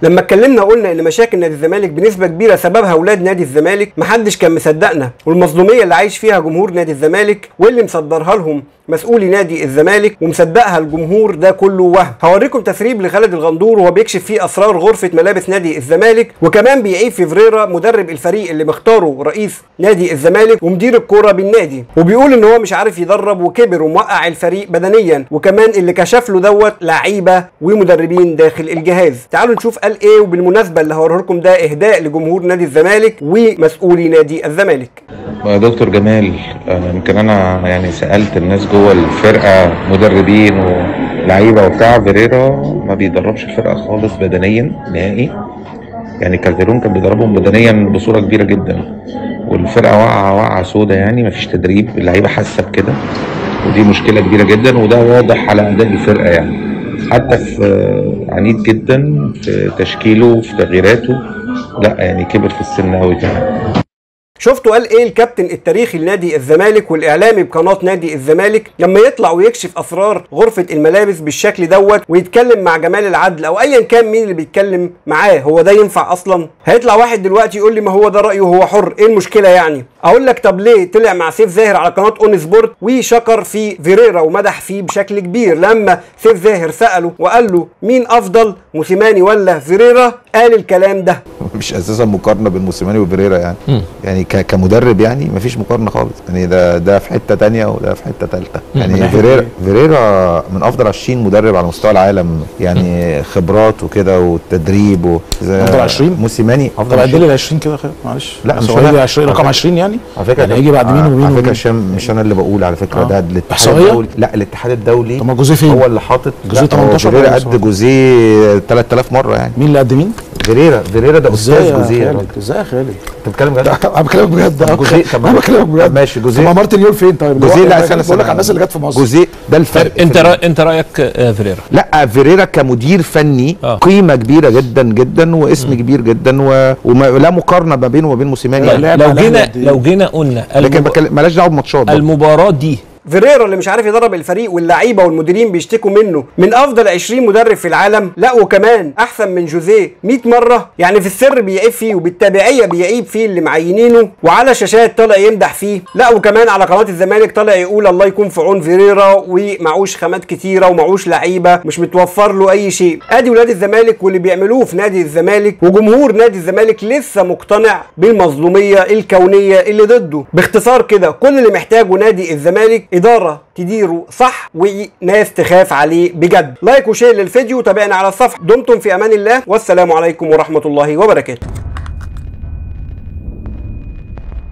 لما اتكلمنا قلنا ان مشاكل نادي الزمالك بنسبه كبيره سببها اولاد نادي الزمالك محدش كان مصدقنا والمظلوميه اللي عايش فيها جمهور نادي الزمالك واللي مصدرها لهم مسؤولي نادي الزمالك ومصدقها الجمهور ده كله وهم هوريكم تسريب لخالد الغندور وهو بيكشف فيه اسرار غرفه ملابس نادي الزمالك وكمان بيعيب في فريرا مدرب الفريق اللي مختاره رئيس نادي الزمالك ومدير الكوره بالنادي وبيقول ان هو مش عارف يدرب وكبر وموقع الفريق بدنيا وكمان اللي كشف له دوت لعيبه ومدربين داخل الجهاز تعالوا نشوف قال ايه وبالمناسبه اللي هوريه لكم ده اهداء لجمهور نادي الزمالك ومسؤولي نادي الزمالك يا دكتور جمال أنا يمكن انا يعني سالت الناس جوه الفرقه مدربين ولعيبه وبتاع فيريرا ما بيدربش الفرقه خالص بدنيا نهائي يعني كالديرون كان بيدربهم بدنيا بصوره كبيره جدا والفرقه واقعه واقعه سودا يعني مفيش تدريب اللعيبه حاسه بكده ودي مشكله كبيره جدا وده واضح على اداء الفرقه يعني حتى في عنيد جدا في تشكيله في تغييراته لا يعني كبر في السن قوي كمان شفتوا قال ايه الكابتن التاريخي لنادي الزمالك والاعلامي بقناه نادي الزمالك لما يطلع ويكشف اسرار غرفه الملابس بالشكل دوت ويتكلم مع جمال العدل او ايا كان مين اللي بيتكلم معاه هو ده ينفع اصلا هيطلع واحد دلوقتي يقول لي ما هو ده رايه وهو حر ايه المشكله يعني اقول لك طب ليه طلع مع سيف زاهر على قناه اون سبورت وشكر في فيريرا ومدح فيه بشكل كبير لما سيف زاهر ساله وقال له مين افضل موسيماني ولا فيريرا قال الكلام ده مش اساسا مقارنه بين موسيماني وفيريرا يعني يعني ك- كمدرب يعني مفيش مقارنه خالص يعني ده ده في حته تانية وده في حته ثالثه يعني فيريرا فيريرا من افضل 20 مدرب على مستوى العالم يعني خبرات وكده والتدريب و زي- أفضل 20 موسيماني طب افضل عدل 20 لي ال 20 كده خير معلش لا، بس مش هو أنا. هيجي 20 رقم على 20 يعني على فكره يعني هيجي بعد مين ومين على فكره ومين هشام مش انا اللي بقول على فكره آه. ده الاتحاد إحصائية؟ الدولي لا الاتحاد الدولي طب ما جوزيه فين؟ هو اللي حاطط جوزيه لا، هو 18 فيريرا ولا قد 17. جوزيه 3000 مره يعني مين اللي قد مين؟ فيريرا فيريرا ده ازاي استاذ يا جوزيه يا خالد راجل ازاي يا خالد انت بتتكلم جد انا بكلمك بجد طب جوزيه طب انا بكلمك بجد ماشي طب جوزيه مارتن يول فين طيب اللي هو- جوزيه لا بقول استنى لك استنى على الناس اللي جت في مصر جوزيه ده الفرق طيب انت في- رأ... انت رايك آه، فيريرا لا فيريرا كمدير فني آه. قيمه كبيره جدا جدا واسم كبير جدا و... ولا مقارنه ما بينه وبين موسيماني لا، يعني. لعب لو على جينا الأهلي قد إيه؟ لو جينا قلنا لكن المب... بكلم- مالهاش دعوه بماتشات برضه. المباراة دي فيريرا اللي مش عارف يدرب الفريق واللعيبه والمديرين بيشتكوا منه من افضل 20 مدرب في العالم لا وكمان احسن من جوزيه 100 مره يعني في السر بيعيب فيه وبالتبعيه بيعيب فيه اللي معينينه وعلى شاشات طالع يمدح فيه لا وكمان على قناه الزمالك طالع يقول الله يكون في عون فيريرا ومعوش خامات كتيره ومعوش لعيبه مش متوفر له اي شيء ادي ولاد الزمالك واللي بيعملوه في نادي الزمالك وجمهور نادي الزمالك لسه مقتنع بالمظلوميه الكونيه اللي ضده باختصار كده كل اللي محتاجه نادي الزمالك اداره تديره صح وناس تخاف عليه بجد لايك وشير للفيديو وتابعنا على الصفحه دمتم في امان الله والسلام عليكم ورحمه الله وبركاته